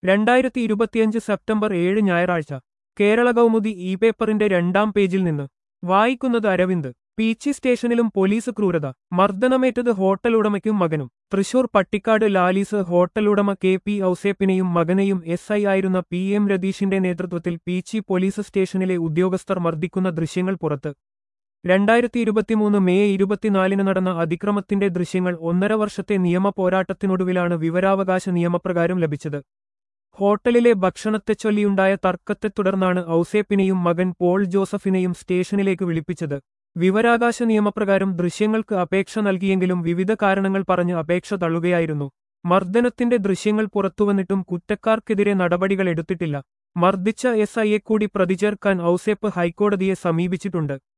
രണ്ടായിരത്തി ഇരുപത്തിയഞ്ച് സെപ്റ്റംബർ ഏഴ് ഞായറാഴ്ച കേരള കൗമുദി ഇ പേപ്പറിന്റെ രണ്ടാം പേജിൽ നിന്ന് വായിക്കുന്നത് അരവിന്ദ് പീച്ചി സ്റ്റേഷനിലും പോലീസ് ക്രൂരത മർദ്ദനമേറ്റത് ഹോട്ടൽ ഉടമയ്ക്കും മകനും തൃശൂർ പട്ടിക്കാട് ലാലീസ് ഹോട്ടൽ ഉടമ കെ പി ഔസേപ്പിനെയും മകനെയും എസ് ഐ ആയിരുന്ന പി എം രതീഷിന്റെ നേതൃത്വത്തിൽ പീച്ചി പോലീസ് സ്റ്റേഷനിലെ ഉദ്യോഗസ്ഥർ മർദ്ദിക്കുന്ന ദൃശ്യങ്ങൾ പുറത്ത് രണ്ടായിരത്തി ഇരുപത്തിമൂന്ന് മെയ് ഇരുപത്തിനാലിന് നടന്ന അതിക്രമത്തിന്റെ ദൃശ്യങ്ങൾ ഒന്നര വർഷത്തെ നിയമ പോരാട്ടത്തിനൊടുവിലാണ് വിവരാവകാശ നിയമപ്രകാരം ലഭിച്ചത് ഹോട്ടലിലെ ഭക്ഷണത്തെ ചൊല്ലിയുണ്ടായ തർക്കത്തെ തുടർന്നാണ് ഔസേപ്പിനെയും മകൻ പോൾ ജോസഫിനെയും സ്റ്റേഷനിലേക്ക് വിളിപ്പിച്ചത് വിവരാകാശ നിയമപ്രകാരം ദൃശ്യങ്ങൾക്ക് അപേക്ഷ നൽകിയെങ്കിലും വിവിധ കാരണങ്ങൾ പറഞ്ഞ് അപേക്ഷ തള്ളുകയായിരുന്നു മർദ്ദനത്തിന്റെ ദൃശ്യങ്ങൾ പുറത്തുവന്നിട്ടും കുറ്റക്കാർക്കെതിരെ നടപടികൾ എടുത്തിട്ടില്ല മർദ്ദിച്ച എസ് ഐയെ കൂടി പ്രതിചേർക്കാൻ ഔസേപ്പ് ഹൈക്കോടതിയെ സമീപിച്ചിട്ടുണ്ട്